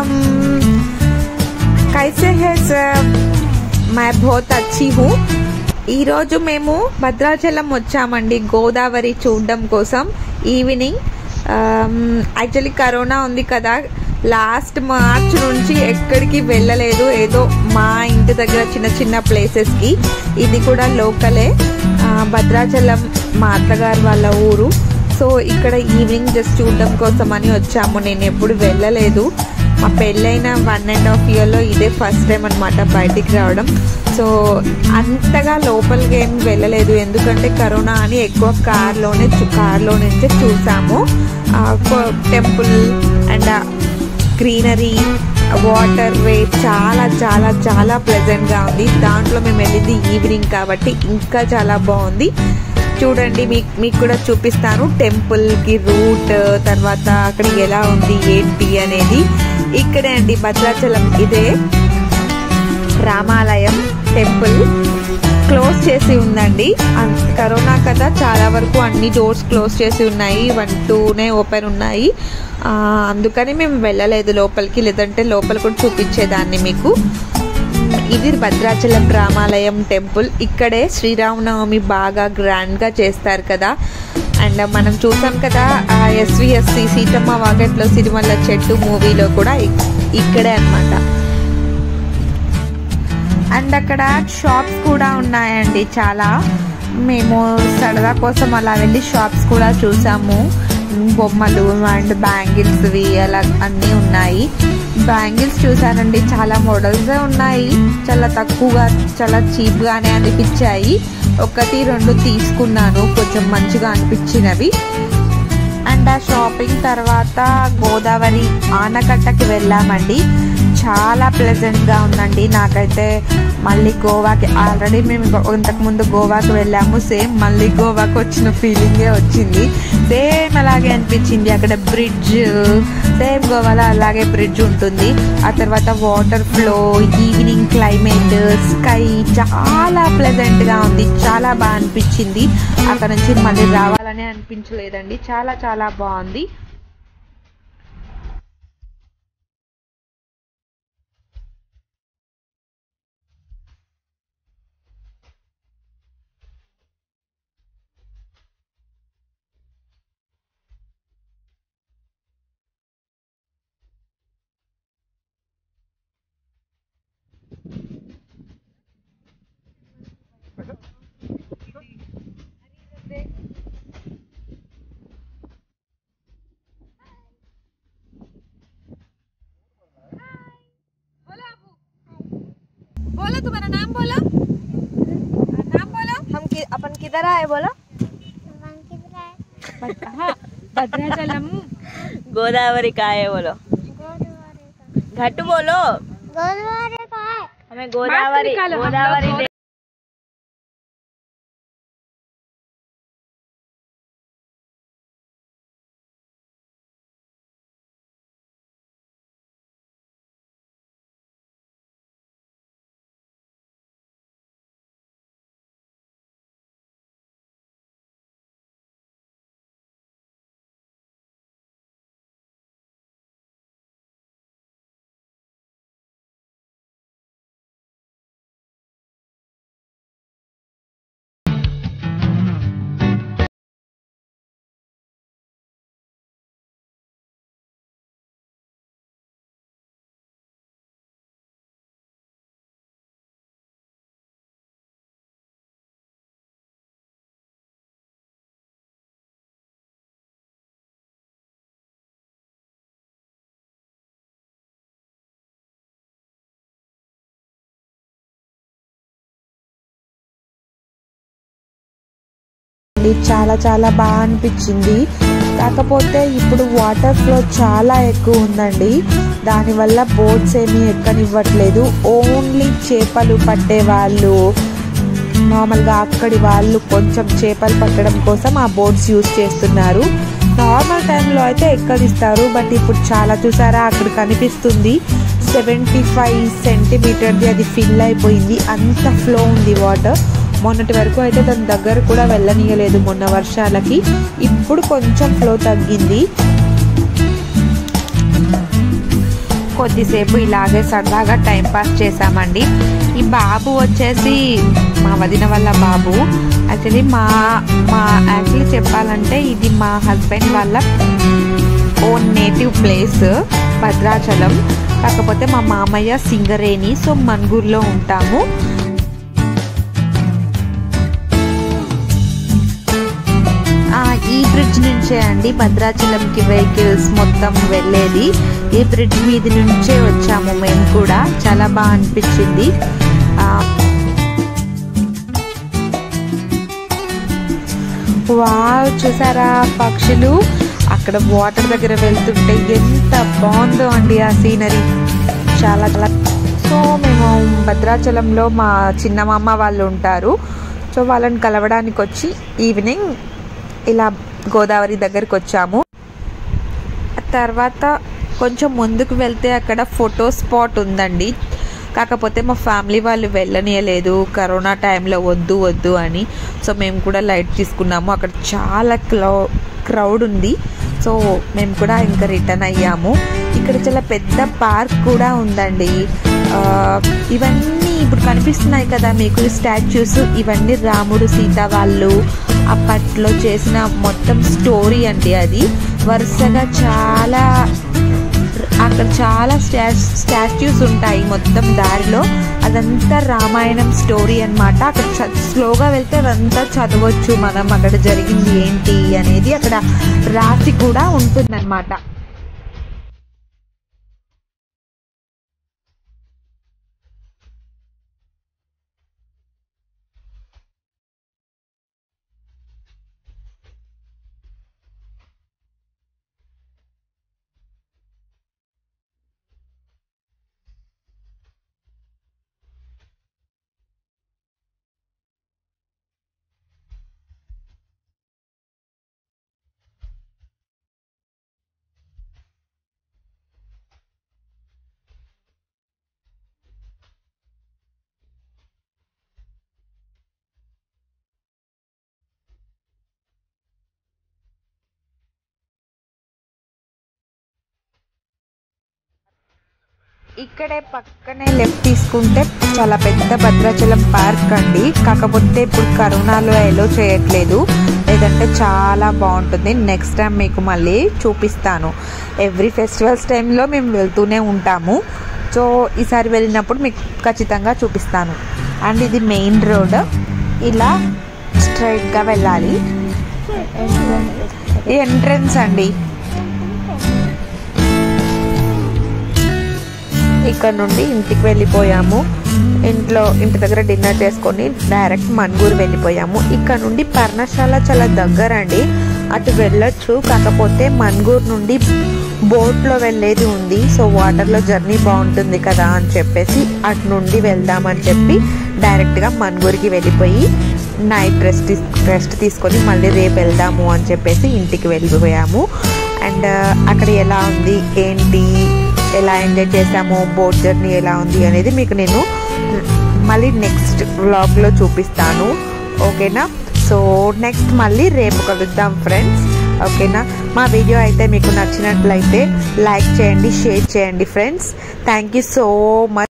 कैसे है सर मैं बहुत अच्छी हूँ ఈరోజు మేము భద్రాచలం వచ్చామండి గోదావరి చూడడం కోసం ఈవినింగ్ యాక్చువల్లీ కరోనా ఉంది కదా లాస్ట్ మార్చ్ నుంచి ఎక్కడికి వెళ్ళలేదు ఏదో మా ఇంటి దగ్గర చిన్న చిన్న ప్లేసెస్కి ఇది కూడా లోకలే ఆ, భద్రాచలం మా అత్తగారు వాళ్ళ ఊరు సో ఇక్కడ ఈవినింగ్ జస్ట్ చూడడం కోసం అని వచ్చాము నేను ఎప్పుడు వెళ్ళలేదు మా పెళ్ళైన వన్ అండ్ హాఫ్ ఇయర్లో ఇదే ఫస్ట్ టైం అనమాట బయటికి రావడం సో అంతగా లోపలికి ఏం వెళ్ళలేదు ఎందుకంటే కరోనా అని ఎక్కువ కార్లోనే కార్లో నుంచే చూసాము temple and greenery water way చాలా చాలా చాలా ప్లెజెంట్గా ఉంది దాంట్లో మేము వెళ్ళింది ఈవినింగ్ కాబట్టి ఇంకా చాలా బాగుంది చూడండి మీకు మీకు కూడా చూపిస్తాను టెంపుల్కి రూట్ తర్వాత అక్కడ ఎలా ఉంది ఏంటి అనేది ఇక్కడే అండి భద్రాచలం ఇదే రామాలయం టెంపుల్ క్లోజ్ చేసి ఉందండి అన్- కరోనా కదా చాలా వరకు అన్ని డోర్స్ క్లోజ్ చేసి ఉన్నాయి వన్ టూనే ఓపెన్ ఉన్నాయి ఆ, అందుకని మేము వెళ్ళలేదు లోపలికి లేదంటే లోపల కూడా చూపించేదాన్ని మీకు ఇది భద్రాచలం రామాలయం టెంపుల్ ఇక్కడే శ్రీరామనవమి బాగా గ్రాండ్గా చేస్తారు కదా అండ్ మనం చూసాం కదా ఎస్విఎస్సి సీతమ్మ వాగట్లో సిరిమల్ల చెట్టు మూవీలో కూడా ఇక్- ఇక్కడే అన్నమాట అండ్ అక్కడ షాప్స్ కూడా ఉన్నాయండి చాలా మేము సరదా కోసం అలా వెళ్ళి షాప్స్ కూడా చూసాము బొమ్మలు అండ్ బ్యాంగిల్స్వి అలా అన్నీ ఉన్నాయి బ్యాంగిల్స్ చూసానండి చాలా మోడల్స్ ఉన్నాయి చాలా తక్కువగా చాలా చీప్గానే అనిపించాయి ఒకటి రెండు తీసుకున్నాను కొంచెం మంచిగా అనిపించినవి అండ్ ఆ షాపింగ్ తర్వాత గోదావరి ఆనకట్టకి వెళ్ళామండి చాలా ప్లెజెంట్గా ఉందండి నాకైతే మళ్ళీ గోవాకి ఆల్రెడీ మేము గో- ఇంతకుముందు గోవాకి వెళ్ళాము సేమ్ మళ్ళీ గోవాకి వచ్చిన ఫీలింగే వచ్చింది సేమ్ అలాగే అనిపించింది అక్కడ బ్రిడ్జ్ సేమ్ గోవాలో అలాగే బ్రిడ్జ్ ఉంటుంది ఆ తర్వాత water flow evening climate sky చాలా ప్లెజెంట్గా ఉంది చాలా బాగా అనిపించింది అక్కడ నుంచి మళ్ళీ రావాలని అనిపించలేదండి చాలా చాలా బాగుంది बोलो तुम्हारा नाम बोलो नाम बोलो हम कि, अपन किधर आए बोलो భద్రాచలం गोदावरी का है बोलो घट बोलो हमें गोदावरी निकालो, हम लोग गोदावरी गो- दे- ఇది చాలా చాలా బాగా అనిపించింది కాకపోతే ఇప్పుడు వాటర్ ఫ్లో చాలా ఎక్కువ ఉందండి దానివల్ల బోట్స్ ఏమీ ఎక్కనివ్వట్లేదు ఓన్లీ చేపలు పట్టే వాళ్ళు నార్మల్గా అక్కడి వాళ్ళు కొంచెం చేపలు పట్టడం కోసం ఆ బోట్స్ యూస్ చేస్తున్నారు నార్మల్ టైంలో అయితే ఎక్కడిస్తారు బట్ ఇప్పుడు చాలా చూసారా అక్కడ కనిపిస్తుంది సెవెంటీ ఫైవ్ సెంటీమీటర్ది అది ఫిల్ అయిపోయింది అంత ఫ్లో ఉంది వాటర్ మొన్నటి వరకు అయితే దాని దగ్గర కూడా వెళ్ళనీయలేదు మొన్న వర్షాలకి ఇప్పుడు కొంచెం ఫ్లో తగ్గింది కొద్దిసేపు ఇలాగే సరదాగా టైం పాస్ చేసామండి ఈ బాబు వచ్చేసి మా వదిన వాళ్ళ బాబు యాక్చువల్లీ మా మా యాక్చువల్లీ చెప్పాలంటే ఇది మా హస్బెండ్ వాళ్ళ ఓన్ నేటివ్ ప్లేస్ భద్రాచలం కాకపోతే మా మామయ్య సింగరేణి సో మన్గూర్లో ఉంటాము ఆ, ఈ బ్రిడ్జ్ నుంచే అండి భద్రాచలంకి వెహికల్స్ మొత్తం వెళ్ళేది ఈ బ్రిడ్జ్ మీద నుంచే వచ్చాము మేము కూడా చాలా బాగా అనిపించింది ఆ, వావ్ చూసారా పక్షులు అక్కడ వాటర్ దగ్గర వెళ్తుంటే ఎంత బాగుందో అండి ఆ సీనరీ చాలా చాలా సో మేము భద్రాచలంలో మా చిన్నమామ వాళ్ళు ఉంటారు సో వాళ్ళని కలవడానికి వచ్చి ఈవినింగ్ ఇలా గోదావరి దగ్గరికి వచ్చాము ఆ తర్వాత కొంచెం ముందుకు వెళ్తే అక్కడ ఫోటో స్పాట్ ఉందండి కాకపోతే మా ఫ్యామిలీ వాళ్ళు వెళ్ళనీయలేదు కరోనా టైంలో వద్దు వద్దు అని సో మేము కూడా లైట్ తీసుకున్నాము అక్కడ చాలా క్లౌ క్రౌడ్ ఉంది సో మేము కూడా ఇంకా రిటర్న్ అయ్యాము ఇక్కడ చాలా పెద్ద పార్క్ కూడా ఉందండి ఆ, ఇవన్నీ ఇప్పుడు కనిపిస్తున్నాయి కదా మీకు స్టాచ్యూస్ ఇవన్నీ రాముడు సీత వాళ్ళు అప్పట్లో చేసిన మొత్తం స్టోరీ అండి అది వరుసగా చాలా అక్కడ చాలా స్టా స్టాచ్యూస్ ఉంటాయి మొత్తం దారిలో అదంతా రామాయణం స్టోరీ అన్నమాట అక్కడ చ- స్లోగా వెళ్తే అదంతా చదవచ్చు మనం అక్కడ జరిగింది ఏంటి అనేది అక్కడ రాసి కూడా ఉంటుందన్నమాట ఇక్కడే పక్కనే లెఫ్ట్ తీసుకుంటే చాలా పెద్ద భద్రాచలం పార్క్ అండి కాకపోతే ఇప్పుడు కరోనాలో ఎలో చేయట్లేదు లేదంటే చాలా బాగుంటుంది నెక్స్ట్ టైం మీకు మళ్ళీ చూపిస్తాను ఎవ్రీ ఫెస్టివల్స్ టైంలో మేము వెళ్తూనే ఉంటాము సో ఈసారి వెళ్ళినప్పుడు మీకు ఖచ్చితంగా చూపిస్తాను అండ్ ఇది మెయిన్ రోడ్ ఇలా స్ట్రైట్గా వెళ్ళాలి ఎంట్రన్స్ అండి ఇక్కడ నుండి ఇంటికి వెళ్ళిపోయాము ఇంట్లో ఇంటి దగ్గర డిన్నర్ చేసుకొని డైరెక్ట్ మన్గూరు వెళ్ళిపోయాము ఇక్కడ నుండి పర్ణశాల చాలా దగ్గర అండి అటు వెళ్ళొచ్చు కాకపోతే మన్గూరు నుండి బోట్లో వెళ్ళేది ఉంది సో వాటర్లో జర్నీ బాగుంటుంది కదా అని చెప్పేసి అటు నుండి వెళ్దామని చెప్పి డైరెక్ట్గా మన్గూరికి వెళ్ళిపోయి నైట్ రెస్ట్ రెస్ట్ తీసుకొని మళ్ళీ రేపు వెళ్దాము అని చెప్పేసి ఇంటికి వెళ్ళిపోయాము అండ్ అక్కడ ఎలా ఉంది ఏంటి ఎలా ఎంజాయ్ చేసాము బోట్ జర్నీ ఎలా ఉంది అనేది మీకు నేను మళ్ళీ నెక్స్ట్ వ్లాగ్లో చూపిస్తాను ఓకేనా సో నెక్స్ట్ మళ్ళీ రేపు కలుద్దాం ఫ్రెండ్స్ ఓకేనా మా వీడియో అయితే మీకు నచ్చినట్లయితే లైక్ చేయండి షేర్ చేయండి friends thank you so much